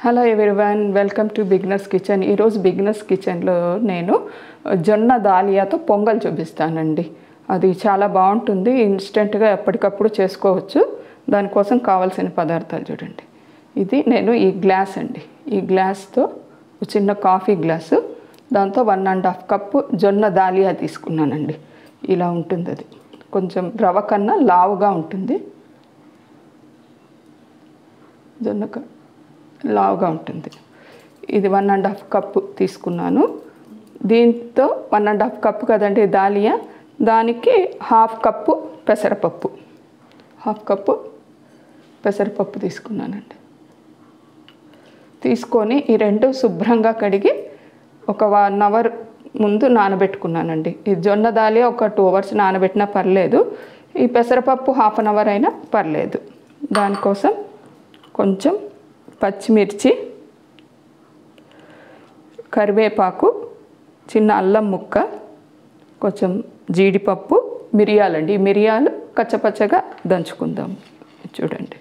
hello everyone welcome to beginners kitchen ఈరోజు beginners కిచెన్లో నేను జొన్న దాలియాతో పొంగల్ చూపిస్తానండి అది చాలా బాగుంటుంది ఇన్స్టెంట్గా ఎప్పటికప్పుడు చేసుకోవచ్చు దానికోసం కావాల్సిన పదార్థాలు చూడండి ఇది నేను ఈ గ్లాస్ అండి ఈ గ్లాస్తో ఒక చిన్న కాఫీ గ్లాసు దాంతో వన్ అండ్ హాఫ్ కప్పు జొన్న దాలియా తీసుకున్నానండి ఇలా ఉంటుంది అది కొంచెం రవ కన్నా లావుగా ఉంటుంది జొన్న క- లావుగా ఉంటుంది ఇది వన్ అండ్ హాఫ్ కప్పు తీసుకున్నాను దీంతో వన్ అండ్ హాఫ్ కప్పు కదండి దాలియా దానికి హాఫ్ కప్పు పెసరపప్పు హాఫ్ కప్పు పెసరపప్పు తీసుకున్నానండి తీసుకొని ఈ రెండు శుభ్రంగా కడిగి ఒక వన్ అవర్ ముందు నానబెట్టుకున్నానండి ఈ జొన్న దాలి ఒక టూ అవర్స్ నానబెట్టినా పర్లేదు ఈ పెసరపప్పు హాఫ్ అన్ అవర్ అయినా పర్లేదు దానికోసం కొంచెం పచ్చిమిర్చి కరివేపాకు చిన్న అల్లం ముక్క కొంచెం జీడిపప్పు మిరియాలండి ఈ మిరియాలు కచ్చపచ్చగా దంచుకుందాం చూడండి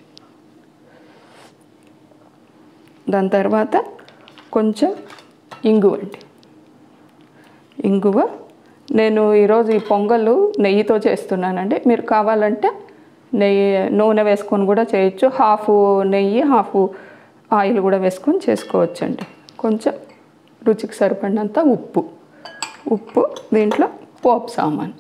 దాని తర్వాత కొంచెం ఇంగువ అండి ఇంగువ నేను ఈరోజు ఈ పొంగలు నెయ్యితో చేస్తున్నానండి మీరు కావాలంటే నెయ్యి నూనె వేసుకొని కూడా చేయొచ్చు హాఫ్ నెయ్యి హాఫ్ ఆయిల్ కూడా వేసుకొని చేసుకోవచ్చండి కొంచెం రుచికి సరిపడినంత ఉప్పు ఉప్పు దీంట్లో పోపు సామాన్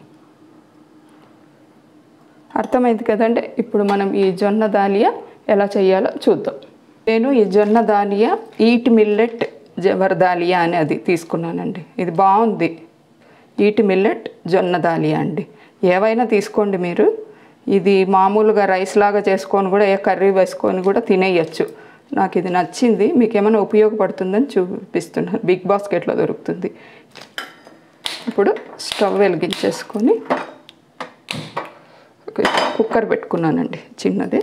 అర్థమైంది కదండి ఇప్పుడు మనం ఈ జొన్న దాలియా ఎలా చేయాలో చూద్దాం నేను ఈ జొన్న దాలియా ఈట్ మిల్లెట్ జవర్ దాలియా అని అది తీసుకున్నానండి ఇది బాగుంది ఈట్ మిల్లెట్ జొన్న దాలియా అండి ఏవైనా తీసుకోండి మీరు ఇది మామూలుగా రైస్ లాగా చేసుకొని కూడా ఏ కర్రీ వేసుకొని కూడా తినేయచ్చు నాకు ఇది నచ్చింది మీకు ఏమైనా ఉపయోగపడుతుందని చూపిస్తున్నాను బిగ్ బాస్కెట్లో దొరుకుతుంది ఇప్పుడు స్టవ్ వెలిగించేసుకొని ఒక కుక్కర్ పెట్టుకున్నానండి చిన్నది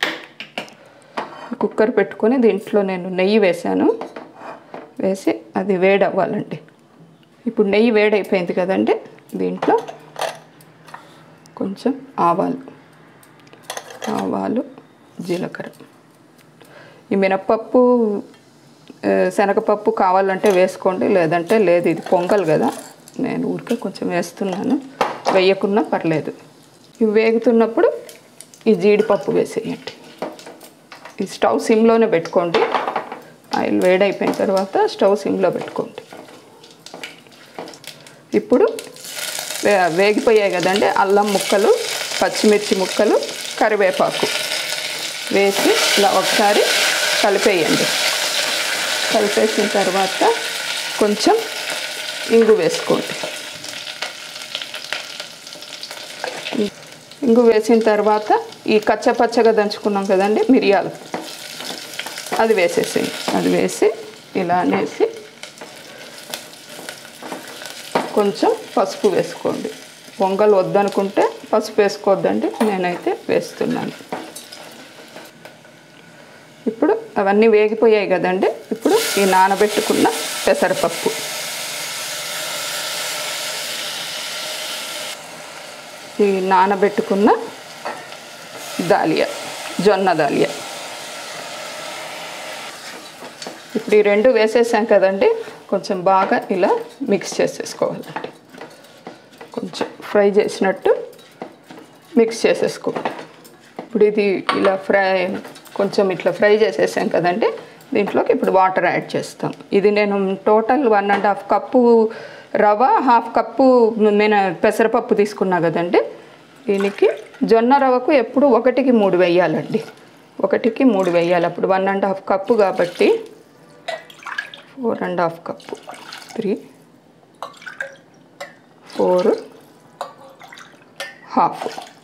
కుక్కర్ పెట్టుకొని దీంట్లో నేను నెయ్యి వేశాను వేసి అది వేడి అవ్వాలండి ఇప్పుడు నెయ్యి వేడైపోయింది కదండి దీంట్లో కొంచెం ఆవాలు ఆవాలు జీలకర్ర ఈ మినప్పప్పు ఆ, శనగపప్పు కావాలంటే వేసుకోండి లేదంటే లేదు ఇది పొంగల్ కదా నేను ఊరికే కొంచెం వేస్తున్నాను వేయకున్నా పర్లేదు ఇవి వేగుతున్నప్పుడు ఈ జీడిపప్పు వేసేయండి ఈ స్టవ్ సిమ్లోనే పెట్టుకోండి ఆయిల్ వేడైపోయిన తర్వాత స్టవ్ సిమ్లో పెట్టుకోండి ఇప్పుడు వే- వేగిపోయాయి కదండి అల్లం ముక్కలు పచ్చిమిర్చి ముక్కలు కరివేపాకు వేసి ఇలా ఒకసారి కలిపేయండి కలిపేసిన తర్వాత కొంచెం ఇంగు వేసుకోండి ఇంగు వేసిన తర్వాత ఈ కచ్చపచ్చగా దంచుకున్నాం కదండి మిరియాలు అది వేసేసేయండి అది వేసి ఇలా అనేసి కొంచెం పసుపు వేసుకోండి పొంగల్ వద్దనుకుంటే పసుపు వేసుకోవద్దండి నేనైతే వేస్తున్నాను ఇప్పుడు అవన్నీ వేగిపోయాయి కదండి ఇప్పుడు ఈ నానబెట్టుకున్న పెసరపప్పు ఈ నానబెట్టుకున్న దాలియా జొన్న దాలియా ఇప్పుడు ఈ రెండు వేసేసాం కదండి కొంచెం బాగా ఇలా మిక్స్ చేసేసుకోవాలండి కొంచెం ఫ్రై చేసినట్టు మిక్స్ చేసేసుకోండి ఇప్పుడు ఇది ఇలా ఫ్రై కొంచెం ఇట్లా ఫ్రై చేసేసాం కదండి దీంట్లోకి ఇప్పుడు వాటర్ యాడ్ చేస్తాం ఇది నేను total one and half cup రవ హాఫ్ కప్పు నేను పెసరపప్పు తీసుకున్నా కదండి దీనికి జొన్న రవకు ఎప్పుడు ఒకటికి మూడు వేయాలండి ఒకటికి మూడు వేయాలి అప్పుడు వన్ అండ్ హాఫ్ కప్పు కాబట్టి four and half cup three four half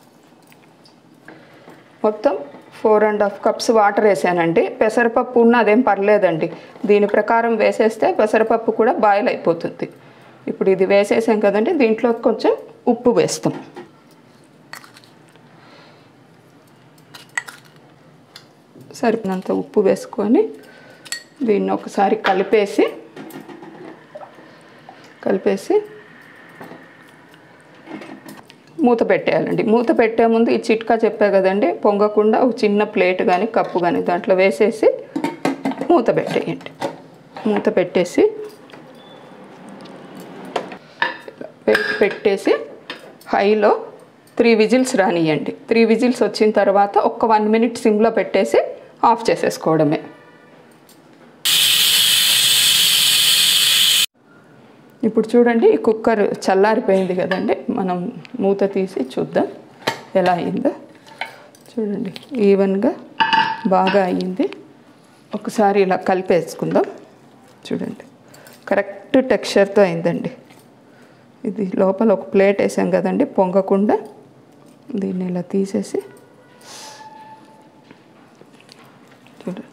మొత్తం four and half cups water వేసానండి పెసరపప్పు ఉన్న అదేం పర్లేదండి దీని ప్రకారం వేసేస్తే పెసరపప్పు కూడా బాయిల్ అయిపోతుంది ఇప్పుడు ఇది వేసేసాం కదండి దీంట్లో కొంచెం ఉప్పు వేస్తాం సరిపోయినంత ఉప్పు వేసుకొని దీన్ని ఒకసారి కలిపేసి కలిపేసి మూత పెట్టేయాలండి మూత పెట్టే ముందు ఈ చిట్కా చెప్పా కదండి పొంగకుండా ఒక చిన్న ప్లేట్ కానీ కప్పు కానీ దాంట్లో వేసేసి మూత పెట్టేయండి మూత పెట్టేసి పెట్- పెట్టేసి హైలో త్రీ విజిల్స్ రానియండి త్రీ విజిల్స్ వచ్చిన తర్వాత ఒక్క వన్ మినిట్ సిమ్లో పెట్టేసి ఆఫ్ చేసేసుకోవడమే ఇప్పుడు చూడండి ఈ కుక్కర్ చల్లారిపోయింది కదండి మనం మూత తీసి చూద్దాం ఎలా అయిందో చూడండి ఈవెన్గా బాగా అయ్యింది ఒకసారి ఇలా కలిపేసుకుందాం చూడండి కరెక్ట్ టెక్స్చర్తో అయిందండి ఇది లోపల ఒక ప్లేట్ వేసాం కదండి పొంగకుండా దీన్ని ఇలా తీసేసి చూడండి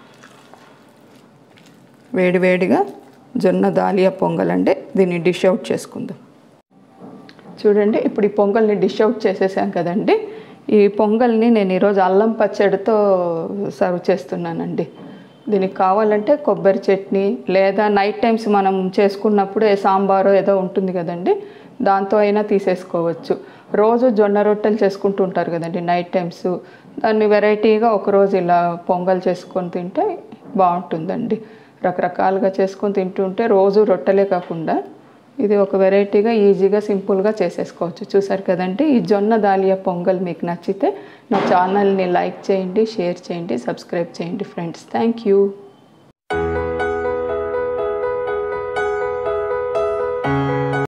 వేడి వేడిగా జొన్న దాలియా పొంగల్ అంటే దీన్ని డిష్ అవుట్ చేసుకుందాం చూడండి ఇప్పుడు ఈ పొంగల్ని డిష్ అవుట్ చేసేసాం కదండి ఈ పొంగల్ని నేను ఈరోజు అల్లం పచ్చడితో సర్వ్ చేస్తున్నానండి దీనికి కావాలంటే కొబ్బరి చట్నీ లేదా నైట్ టైమ్స్ మనం చేసుకున్నప్పుడు ఏ సాంబారో ఏదో ఉంటుంది కదండి దాంతో అయినా తీసేసుకోవచ్చు రోజు జొన్న రొట్టెలు చేసుకుంటూ ఉంటారు కదండి నైట్ టైమ్స్ దాన్ని వెరైటీగా ఒకరోజు ఇలా పొంగల్ చేసుకొని తింటే బాగుంటుందండి రకరకాలుగా చేసుకొని తింటుంటే రోజు రొట్టెలే కాకుండా ఇది ఒక వెరైటీగా ఈజీగా సింపుల్గా చేసేసుకోవచ్చు చూసారు కదండి ఈ జొన్న దాలియా పొంగల్ మీకు నచ్చితే నా ఛానల్ని లైక్ చేయండి షేర్ చేయండి సబ్స్క్రైబ్ చేయండి ఫ్రెండ్స్ థ్యాంక్ యూ